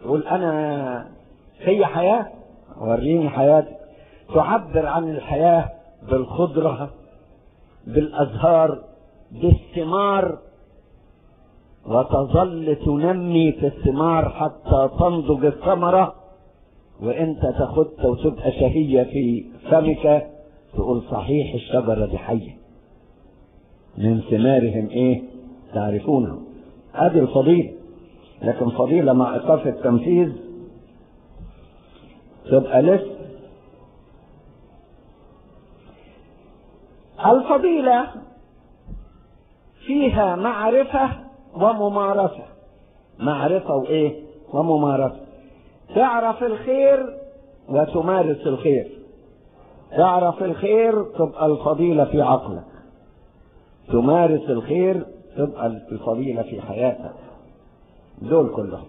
يقول انا في حياة وريني حياتك تعبر عن الحياة بالخضرة بالازهار بالثمار وتظل تنمي في الثمار حتى تنضج الثمرة وانت تاخدها وتبقى شهية في فمك تقول صحيح الشجرة دي حية من ثمارهم ايه تعرفونه ادي الفضيلة لكن فضيلة مع ايقاف التنفيذ تبقى لسه الفضيلة فيها معرفة وممارسة معرفة وإيه وممارسة تعرف الخير وتمارس الخير تعرف الخير تبقى الفضيلة في عقلك تمارس الخير تبقى الفضيلة في حياتك دول كلهم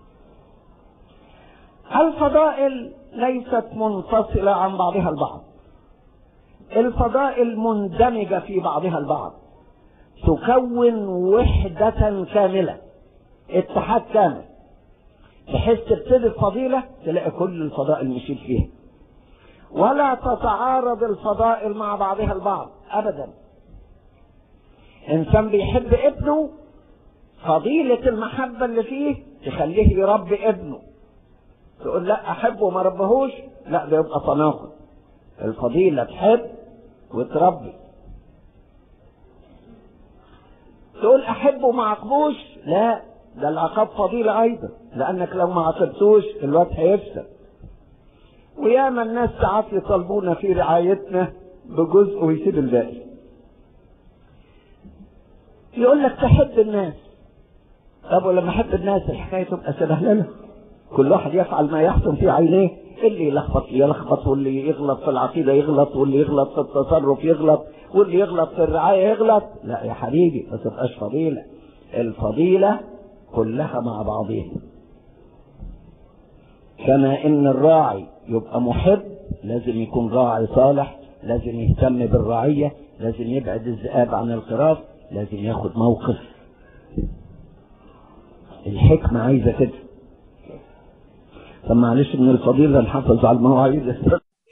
الفضائل ليست منفصلة عن بعضها البعض الفضائل مندمجة في بعضها البعض تكون وحدة كاملة اتحاد كامل بحيث تبتدي الفضيلة تلاقي كل الفضائل مشيت فيها ولا تتعارض الفضائل مع بعضها البعض ابدا انسان بيحب ابنه فضيلة المحبة اللي فيه تخليه يربي ابنه تقول لا احبه وما ربهوش لا ده يبقى تناقض الفضيلة تحب وتربي تقول احبه وما عاقبوش لا ده العقاب فضيلة ايضا لانك لو ما عاقبتوش الواد هيفسد وياما الناس ساعات يطالبونا في رعايتنا بجزء ويسيب الباقي يقول لك تحب الناس طب ولما احب الناس الحكايه تبقى سهله كل واحد يفعل ما يحسن في عينيه اللي يلخبط يلخبط واللي يغلط في العقيده يغلط واللي يغلط في التصرف يغلط واللي يغلط في الرعايه يغلط لا يا حبيبي ما تبقاش فضيله الفضيله كلها مع بعضها كما ان الراعي يبقى محب لازم يكون راعي صالح لازم يهتم بالرعيه لازم يبعد الذئاب عن الخراف لازم ياخد موقف الحكمه عايزه كده طب معلش من الفضيله نحافظ على المواعيد